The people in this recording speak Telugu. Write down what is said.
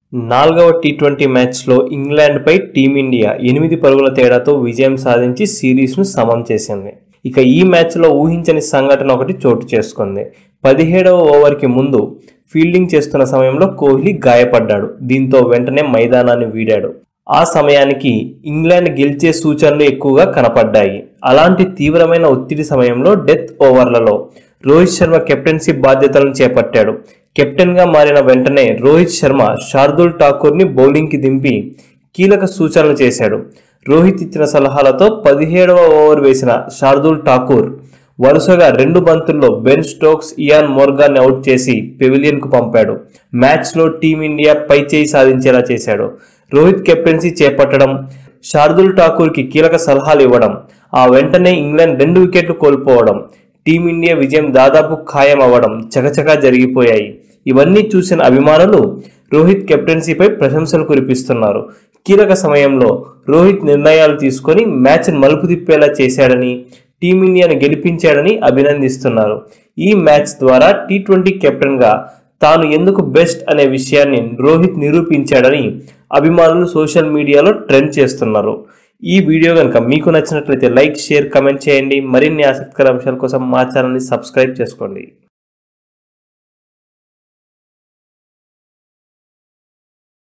నాలుగవ టీ ట్వంటీ మ్యాచ్లో ఇంగ్లాండ్పై టీమిండియా ఎనిమిది పరుగుల తేడాతో విజయం సాధించి సిరీస్ను సమం చేసింది ఇక ఈ మ్యాచ్లో ఊహించని సంఘటన ఒకటి చోటు చేసుకుంది పదిహేడవ ఓవర్కి ముందు ఫీల్డింగ్ చేస్తున్న సమయంలో కోహ్లీ గాయపడ్డాడు దీంతో వెంటనే మైదానాన్ని వీడాడు ఆ సమయానికి ఇంగ్లాండ్ గెలిచే సూచనలు ఎక్కువగా కనపడ్డాయి అలాంటి తీవ్రమైన ఒత్తిడి సమయంలో డెత్ ఓవర్లలో రోహిత్ శర్మ కెప్టెన్సీ బాధ్యతలను చేపట్టాడు కెప్టెన్గా మారిన వెంటనే రోహిత్ శర్మ శార్దుల్ ఠాకూర్ని బౌలింగ్కి దింపి కీలక సూచనలు చేశాడు రోహిత్ ఇచ్చిన సలహాలతో పదిహేడవ ఓవర్ వేసిన శార్దుల్ ఠాకూర్ వరుసగా రెండు బంతుల్లో Ben Stokes Eoin Morgan out చేసి పెవిలియన్కు పంపాడు మ్యాచ్లో టీమిండియా పైచేయి సాధించేలా చేశాడు రోహిత్ కెప్టెన్సీ చేపట్టడం శార్దుల్ ఠాకూర్కి కీలక సలహాలు ఇవ్వడం ఆ వెంటనే ఇంగ్లాండ్ రెండు వికెట్లు కోల్పోవడం టీమిండియా విజయం దాదాపు ఖాయం అవ్వడం చకచకా జరిగిపోయాయి ఇవన్నీ చూసిన అభిమానులు రోహిత్ కెప్టెన్సీపై ప్రశంసలు కురిపిస్తున్నారు కీలక సమయంలో రోహిత్ నిర్ణయాలు తీసుకొని మ్యాచ్ను మలుపు తిప్పేలా చేశాడని టీమిండియాను గెలిపించాడని అభినందిస్తున్నారు ఈ మ్యాచ్ ద్వారా టీ ట్వంటీ కెప్టెన్గా తాను ఎందుకు బెస్ట్ అనే విషయాన్ని రోహిత్ నిరూపించాడని అభిమానులు సోషల్ మీడియాలో ట్రెండ్ చేస్తున్నారు ఈ వీడియో కనుక మీకు నచ్చినట్లయితే లైక్ షేర్ కమెంట్ చేయండి మరిన్ని ఆసక్తికర అంశాల కోసం మా ఛానల్ని సబ్స్క్రైబ్ చేసుకోండి